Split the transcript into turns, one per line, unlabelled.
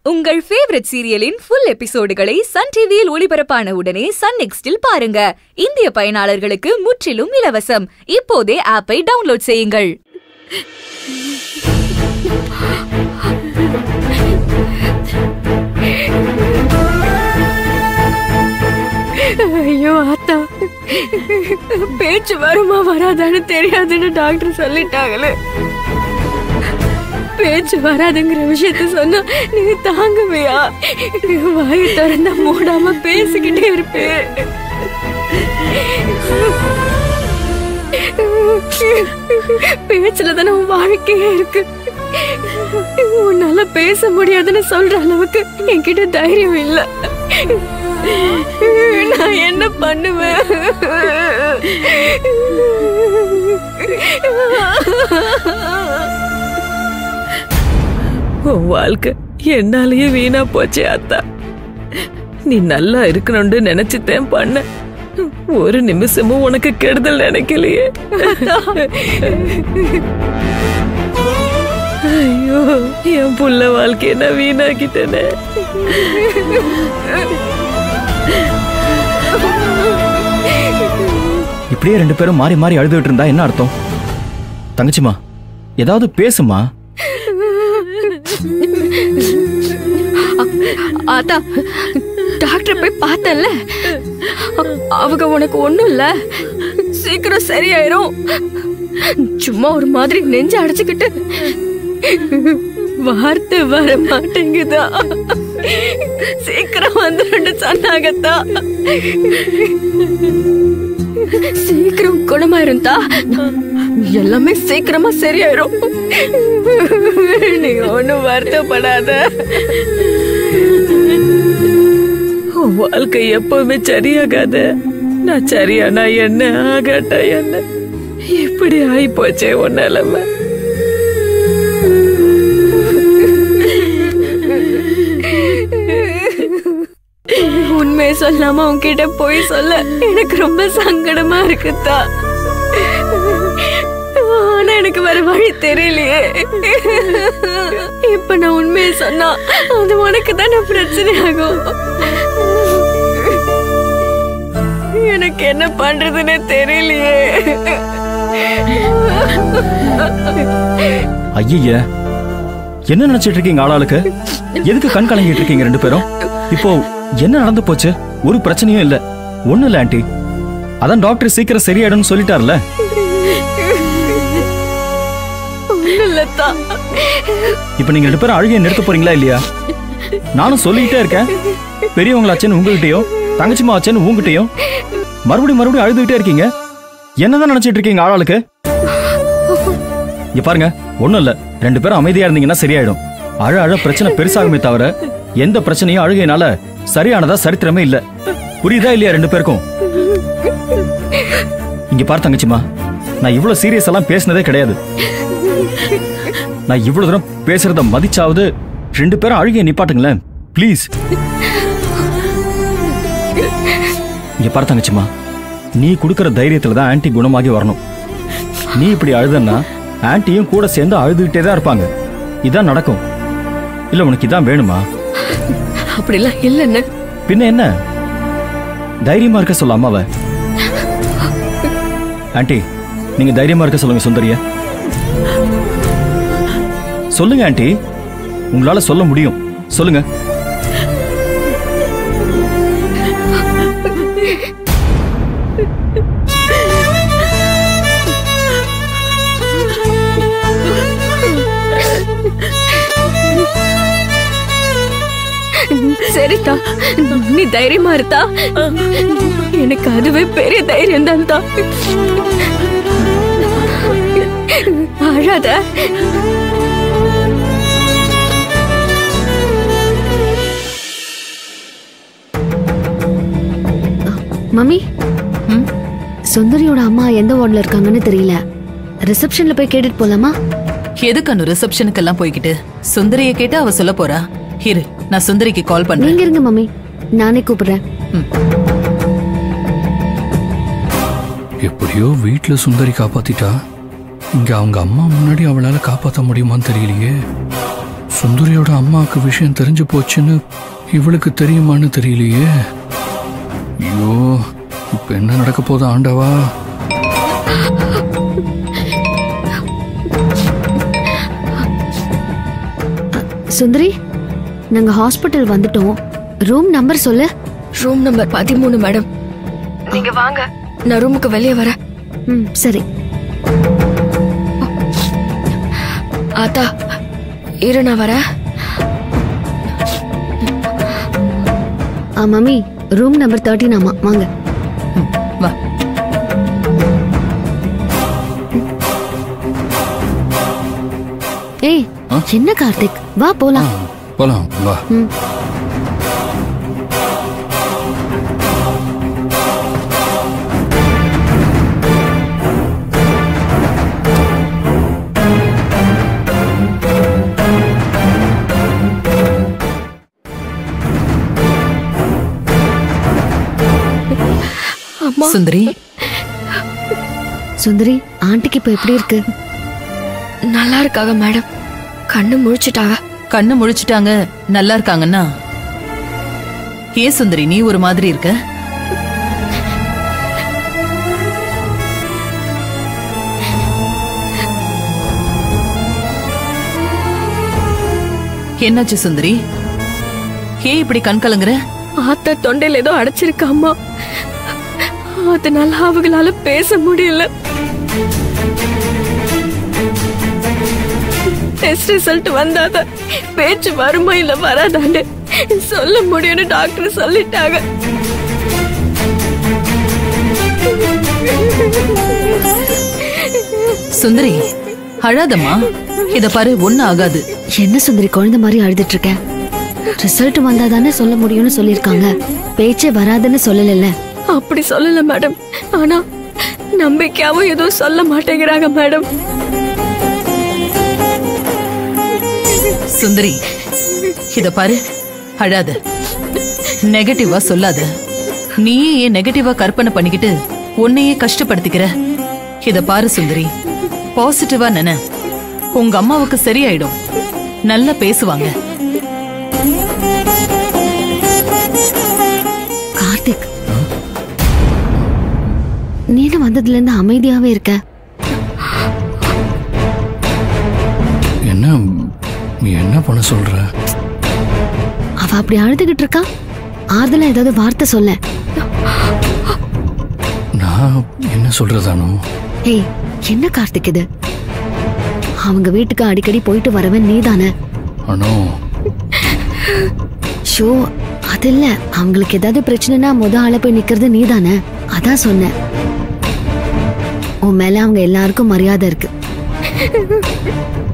உங்கள் ஃபேவரட் சீரியலின் ஃபுல் எபிசோடுகளை சன் டிவியில் ஒளிபரப்பான உடனே சன் நெக்ஸ்டில் பாருங்க இந்திய பயனாளர்களுக்கு முற்றிலும் இலவசம் இப்போதே ஆப்பை டவுன்லோட் செய்யுங்கள்
ஐயோ ஆத்தா பேச்சு வருமா வராதான்னு தெரியாதுன்னு டாக்டர் சொல்லிட்டாங்களே பேச்சு வராதுங்கிற விஷயத்த சொன்னா நீ தாங்குவியா வாயை திறந்தா மூடாம பேசிக்கிட்டே இருப்பேன் பேச்சுல தானே உன் வாழ்க்கையே இருக்கு உன்னால பேச முடியாதுன்னு சொல்ற அளவுக்கு என்கிட்ட தைரியம் இல்ல நான் என்ன பண்ணுவேன்
உன் வாழ்க்கை என்னாலயே வீணா போச்சே அத்தா நீ நல்லா இருக்கணும்னு நினைச்சுட்டேன் பண்ண ஒரு நிமிஷமும் உனக்கு கெடுதல் நினைக்கலையே ஐயோ என் புள்ள வாழ்க்கைய நான் வீணாக்கிட்டேனே
இப்படியே ரெண்டு பேரும் மாறி மாறி அழுதுகிட்டு இருந்தா என்ன அர்த்தம் தங்கச்சிமா ஏதாவது பேசுமா
ஆத்தா டாக்டர் போய் பார்த்தல அவங்க உனக்கு ஒண்ணும் இல்ல சீக்கிரம் சரியாயிரும் சும்மா ஒரு மாதிரி நெஞ்ச அடைச்சுக்கிட்டு வார்த்தை வர மாட்டேங்குதா சீக்கிரம் வந்துருன்னு சொன்னாங்கத்தா சீக்கிரம் குணமாயிருந்தா எல்லாமே சீக்கிரமா சரியாயிரும் நீ ஒண்ணும் வருத்தப்படாத
உன் வாழ்க்கை எப்பவுமே சரியாகாத நான் சரியானா என்ன ஆகாட்டா என்ன இப்படி ஆகி போச்சே உன் நிலைமை
உண்மையை சொல்லாம உன்கிட்ட போய் சொல்ல எனக்கு ரொம்ப சங்கடமா இருக்குதா ஆனா எனக்கு வேற வழி தெரியலையே இப்ப நான் உண்மையை சொன்னா அது உனக்கு தானே பிரச்சனை ஆகும் எனக்கு என்ன பண்றதுன்னு தெரியலையே
ஐய என்ன நினைச்சிட்டு இருக்கீங்க ஆளாளுக்கு எதுக்கு கண் கலங்கிட்டு இருக்கீங்க ரெண்டு பேரும் இப்போ என்ன நடந்து போச்சு ஒரு பிரச்சனையும் இல்ல ஒண்ணு இல்ல ஆண்டி அதான் டாக்டர் சீக்கிரம் சரியாயிடும்னு சொல்லிட்டார்ல
ஒண்ணும் இல்லத்தா
இப்போ நீங்க ரெண்டு பேரும் அழுகையை நிறுத்த போறீங்களா இல்லையா நானும் சொல்லிக்கிட்டே இருக்கேன் பெரியவங்களாச்சேன்னு உங்ககிட்டயும் தங்கச்சிமா ஆச்சேன்னு உங்ககிட்டயும் மறுபடியும் மறுபடியும் அழுதுகிட்டே இருக்கீங்க என்னதான் நினைச்சிட்டு இருக்கீங்க ஆளாளுக்கு இங்க பாருங்க ஒண்ணும் இல்ல ரெண்டு பேரும் அமைதியா இருந்தீங்கன்னா சரியாயிடும் அழ அழ பிரச்சனை பெருசாகுமே தவிர எந்த பிரச்சனையும் அழுகையினால சரியானதா சரித்திரமே இல்ல புரியுதா இல்லையா ரெண்டு பேருக்கும் இங்க பாரு தங்கச்சிமா நான் இவ்வளவு சீரியஸ் எல்லாம் பேசினதே கிடையாது நான் இவ்வளவு தூரம் பேசுறத மதிச்சாவது ரெண்டு பேரும் அழுகையை நிப்பாட்டுங்களேன் ப்ளீஸ் இங்க பாரு தங்கச்சிமா நீ கொடுக்கிற தைரியத்துல தான் ஆன்ட்டி குணமாகி வரணும் நீ இப்படி அழுதன்னா ஆன்ட்டியும் கூட சேர்ந்து அழுதுகிட்டே தான் இருப்பாங்க இதான் நடக்கும் இல்ல உனக்கு இதான் வேணுமா
அப்படிலாம் இல்லைன்னு
பின்ன என்ன தைரியமா இருக்க சொல்ல அம்மாவ ஆன்ட்டி நீங்க தைரியமா இருக்க சொல்லுங்க சுந்தரிய சொல்லுங்க ஆன்ட்டி உங்களால சொல்ல முடியும் சொல்லுங்க
சரிதா நீ தைரியமா இருத்தா எனக்கு அதுவே பெரிய தைரியம் தான் தான் அழாத
மம்மி சுந்தரியோட அம்மா எந்த வார்டுல இருக்காங்கன்னு தெரியல ரிசப்ஷன்ல போய் கேட்டுட்டு போலாமா
எதுக்கு அனு ரிசப்ஷனுக்கெல்லாம் போய்கிட்டு சுந்தரிய கேட்டு அவ சொல்ல போறா இரு நான் சுந்தரிக்கு கால் பண்றேன்
நீங்க இருங்க மம்மி நானே கூப்பிடுறேன்
எப்படியோ வீட்ல சுந்தரி காப்பாத்திட்டா இங்க அவங்க அம்மா முன்னாடி அவளால காப்பாத்த முடியுமான்னு தெரியலையே சுந்தரியோட அம்மாவுக்கு விஷயம் தெரிஞ்சு போச்சுன்னு இவளுக்கு தெரியுமான்னு தெரியலையே ஐயோ இப்ப என்ன நடக்க போகுது ஆண்டவா
சுந்தரி நாங்க ஹாஸ்பிட்டல் வந்துட்டோம் ரூம் நம்பர் சொல்லு
ரூம் நம்பர் பதிமூணு மேடம் நீங்க வாங்க நான் ரூமுக்கு வெளியே வரேன்
ம் சரி
ஆத்தா இரு நான் வரேன்
ஆ மம்மி ரூம் நம்பர் தேர்ட்டின் ஆமா வாங்க
ம், வா
ஏய் என்ன கார்த்திக் வா போலாம்
போலாம் வா
ம்
சுந்தரி
சுந்தரி ஆண்டிக்கு இப்ப எப்படி இருக்கு
நல்லா இருக்காங்க மேடம் கண்ணு முழிச்சிட்டாங்க
கண்ணு முழிச்சிட்டாங்க நல்லா இருக்காங்கன்னா ஏன் சுந்தரி நீ ஒரு மாதிரி இருக்க என்னாச்சு சுந்தரி ஏன் இப்படி கண் கலங்குற
ஆத்தா தொண்டையில ஏதோ அடைச்சிருக்காமா அதனால அவங்களால பேச முடியல டெஸ்ட் ரிசல்ட் வந்தாத பேச்சு வருமா இல்ல வராதான்னு சொல்ல முடியும்னு டாக்டர் சொல்லிட்டாங்க
சுந்தரி அழாதம்மா இத பாரு ஒண்ணு ஆகாது
என்ன சுந்தரி குழந்தை மாதிரி அழுதுட்டு இருக்க ரிசல்ட் வந்தாதானே சொல்ல முடியும்னு சொல்லிருக்காங்க பேச்சே வராதுன்னு சொல்லல
அப்படி சொல்லல மேடம் ஆனா நம்பிக்கையாவும் எதுவும் சொல்ல மாட்டேங்கிறாங்க மேடம்
சுந்தரி இத பாரு அழாத நெகட்டிவா சொல்லாத நீயே ஏன் நெகட்டிவா கற்பனை பண்ணிக்கிட்டு உன்னையே கஷ்டப்படுத்திக்கிற இத பாரு சுந்தரி பாசிட்டிவா நினை உங்க அம்மாவுக்கு சரியாயிடும் நல்லா பேசுவாங்க
கார்த்திக் நீனு வந்ததுல இருந்து அமைதியாவே இருக்க
என்ன நீ என்ன பண்ண சொல்ற
அவ அப்படி அழுதுகிட்டு இருக்கா ஆறுதலா ஏதாவது வார்த்தை சொல்ல
நான் என்ன சொல்றதானோ
ஏய் என்ன கார்த்திக் இது அவங்க வீட்டுக்கு அடிக்கடி போயிட்டு வரவன் நீதானே
அனோ
ஷோ அது இல்ல அவங்களுக்கு ஏதாவது பிரச்சனைனா முத ஆள போய் நிக்கிறது நீதானே அதான் சொன்னேன் உன் மேல அவங்க எல்லாருக்கும் மரியாதை இருக்கு